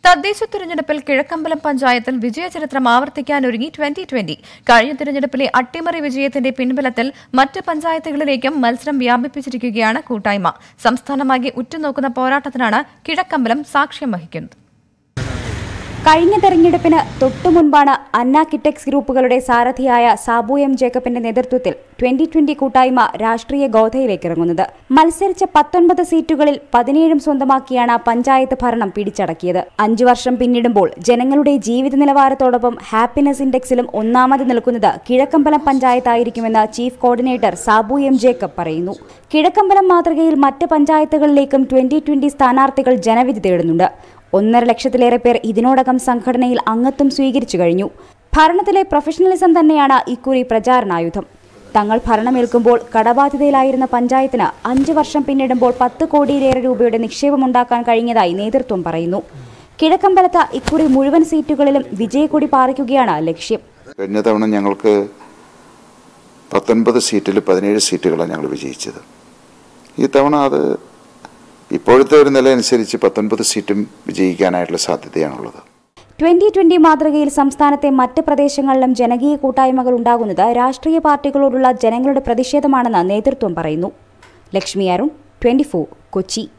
തദ്ദേശ തിരഞ്ഞെടുപ്പിൽ കിഴക്കമ്പലം പഞ്ചായത്തിൽ വിജയചരിത്രം ആവർത്തിക്കാനൊരുങ്ങി ട്വന്റി ട്വന്റി കഴിഞ്ഞ തിരഞ്ഞെടുപ്പിലെ അട്ടിമറി വിജയത്തിന്റെ പിൻബലത്തിൽ മറ്റ് പഞ്ചായത്തുകളിലേക്കും മത്സരം വ്യാപിപ്പിച്ചിരിക്കുകയാണ് കൂട്ടായ്മ സംസ്ഥാനമാകെ ഉറ്റുനോക്കുന്ന പോരാട്ടത്തിനാണ് കിഴക്കമ്പലം സാക്ഷ്യം വഹിക്കുന്നത് കഴിഞ്ഞ തെരഞ്ഞെടുപ്പിന് തൊട്ടുമുൻപാണ് അന്ന കിറ്റക്സ് ഗ്രൂപ്പുകളുടെ സാരഥിയായ സാബു എം ജേക്കബിന്റെ നേതൃത്വത്തിൽ ട്വന്റി ട്വന്റി കൂട്ടായ്മ രാഷ്ട്രീയ ഗോധയിലേക്ക് ഇറങ്ങുന്നത് മത്സരിച്ച പത്തൊൻപത് സീറ്റുകളിൽ പതിനേഴും സ്വന്തമാക്കിയാണ് പഞ്ചായത്ത് ഭരണം പിടിച്ചടക്കിയത് അഞ്ചു വർഷം പിന്നിടുമ്പോൾ ജനങ്ങളുടെ ജീവിത നിലവാരത്തോടൊപ്പം ഹാപ്പിനെസ് ഇൻഡെക്സിലും ഒന്നാമത് നിൽക്കുന്നത് കിഴക്കമ്പലം പഞ്ചായത്തായിരിക്കുമെന്ന് chief coordinator Sabu M Jacob പറയുന്നു കിഴക്കമ്പലം മാതൃകയിൽ മറ്റ് പഞ്ചായത്തുകളിലേക്കും ട്വന്റി ട്വന്റി സ്ഥാനാർത്ഥികൾ ജനവിധി തേടുന്നുണ്ട് ഒന്നര ലക്ഷത്തിലേറെ പേർ ഇതിനോടകം സംഘടനയിൽ അംഗത്വം സ്വീകരിച്ചു കഴിഞ്ഞു ഭരണത്തിലെ പ്രൊഫഷണലിസം തന്നെയാണ് ഇക്കുറി പ്രചാരണായുധം തങ്ങൾ ഭരണമേൽക്കുമ്പോൾ കടബാധ്യതയിലായിരുന്ന പഞ്ചായത്തിന് അഞ്ച് വർഷം പിന്നിടുമ്പോൾ പത്ത് കോടിയിലേറെ രൂപയുടെ നിക്ഷേപമുണ്ടാക്കാൻ കഴിഞ്ഞതായി നേതൃത്വം പറയുന്നു കിഴക്കമ്പലത്ത് ഇക്കുറി മുഴുവൻ സീറ്റുകളിലും വിജയക്കൊടി പാറിക്കുകയാണ് ലക്ഷ്യം കഴിഞ്ഞ തവണ ഞങ്ങൾക്ക് പത്തൊൻപത് സീറ്റിൽ പതിനേഴ് സീറ്റുകളാണ് ഞങ്ങൾ വിജയിച്ചത് ഈ തവണ അത് ഇപ്പോഴത്തെ ഒരു നില അനുസരിച്ച് പത്തൊൻപത് സീറ്റും വിജയിക്കാനായിട്ടുള്ള സാധ്യതയാണുള്ളത് ട്വന്റി ട്വന്റി മാതൃകയിൽ സംസ്ഥാനത്തെ മറ്റ് പ്രദേശങ്ങളിലും ജനകീയ കൂട്ടായ്മകൾ ഉണ്ടാകുന്നത് രാഷ്ട്രീയ പാർട്ടികളോടുള്ള ജനങ്ങളുടെ പ്രതിഷേധമാണെന്ന് നേതൃത്വം പറയുന്നു ലക്ഷ്മി അരുൺ ട്വന്റി കൊച്ചി